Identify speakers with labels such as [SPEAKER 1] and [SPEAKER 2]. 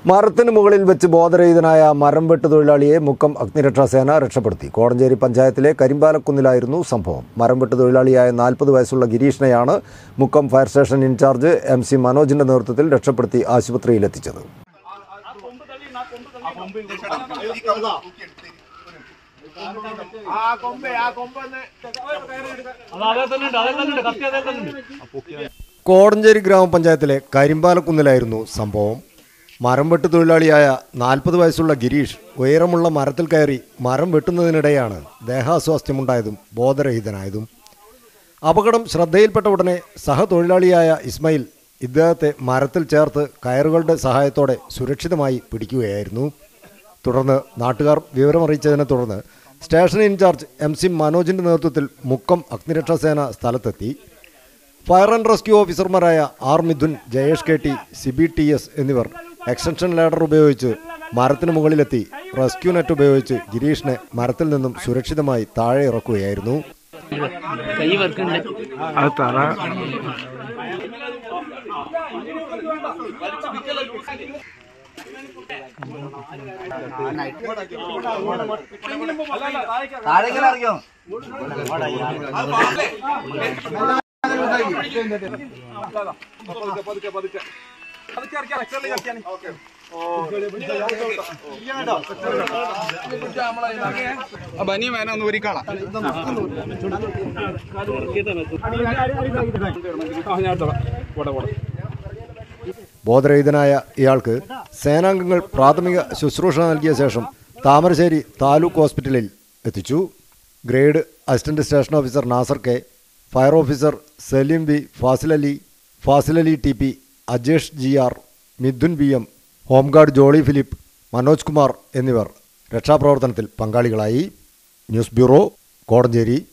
[SPEAKER 1] മരത്തിന് മുകളിൽ വെച്ച് ബോധരഹിതനായ മരം വെട്ട് തൊഴിലാളിയെ മുക്കം അഗ്നിരക്ഷാസേന രക്ഷപ്പെടുത്തി കോടഞ്ചേരി പഞ്ചായത്തിലെ കരിമ്പാലക്കുന്നിലായിരുന്നു സംഭവം മരം വെട്ട് തൊഴിലാളിയായ നാൽപ്പത് വയസ്സുള്ള ഗിരീഷിനെയാണ് Mukkam fire station in-charge M C മനോജിന്റെ നേതൃത്വത്തിൽ രക്ഷപ്പെടുത്തി ആശുപത്രിയിലെത്തിച്ചത് കോടഞ്ചേരി ഗ്രാമപഞ്ചായത്തിലെ കരിമ്പാലക്കുന്നിലായിരുന്നു സംഭവം മരം വെട്ട് തൊഴിലാളിയായ നാൽപ്പത് വയസ്സുള്ള ഗിരീഷ് ഉയരമുള്ള മരത്തിൽ കയറി മരം വെട്ടുന്നതിനിടെയാണ് ദേഹാസ്വാസ്ഥ്യമുണ്ടായതും ബോധരഹിതനായതും അപകടം ശ്രദ്ധയിൽപ്പെട്ട ഉടനെ സഹതൊഴിലാളിയായ ഇസ്മയിൽ ഇദ്ദേഹത്തെ മരത്തിൽ ചേർത്ത് കയറുകളുടെ സഹായത്തോടെ സുരക്ഷിതമായി പിടിക്കുകയായിരുന്നു തുടർന്ന് നാട്ടുകാർ വിവരമറിയിച്ചതിനെ തുടർന്ന് സ്റ്റേഷൻ ഇൻചാർജ് എം സി മനോജിന്റെ നേതൃത്വത്തിൽ മുക്കം അഗ്നിരക്ഷാസേന സ്ഥലത്തെത്തി ഫയർ ആൻഡ് റെസ്ക്യൂ ഓഫീസർമാരായ R Mithun Jayesh K T Sibi T S എന്നിവർ എക്സ്റ്റൻഷൻ ലാഡർ ഉപയോഗിച്ച് മരത്തിന് മുകളിലെത്തി റെസ്ക്യൂ നെറ്റ് ഉപയോഗിച്ച് ഗിരീഷിനെ മരത്തിൽ നിന്നും സുരക്ഷിതമായി താഴെ ഇറക്കുകയായിരുന്നു
[SPEAKER 2] കൈ വർക്കുണ്ട്
[SPEAKER 3] അത് തറ
[SPEAKER 4] ബനിയ മേന ഒന്ന് ഊരിക്കാളാം
[SPEAKER 1] ബോധരഹിതനായ ഇയാൾക്ക് സേനാംഗങ്ങൾ പ്രാഥമിക ശുശ്രൂഷ നൽകിയ ശേഷം താമരശ്ശേരി താലൂക്ക് ഹോസ്പിറ്റലിൽ എത്തിച്ചു grade assistant station officer Nasar K fire officer Saleem V Fasilali Fasilali T P Ajesh G R Mithun B M home guard Jolly Philip Manoj Kumar എന്നിവർ രക്ഷാപ്രവർത്തനത്തിൽ പങ്കാളികളായി ന്യൂസ് ബ്യൂറോ കോടഞ്ചേരി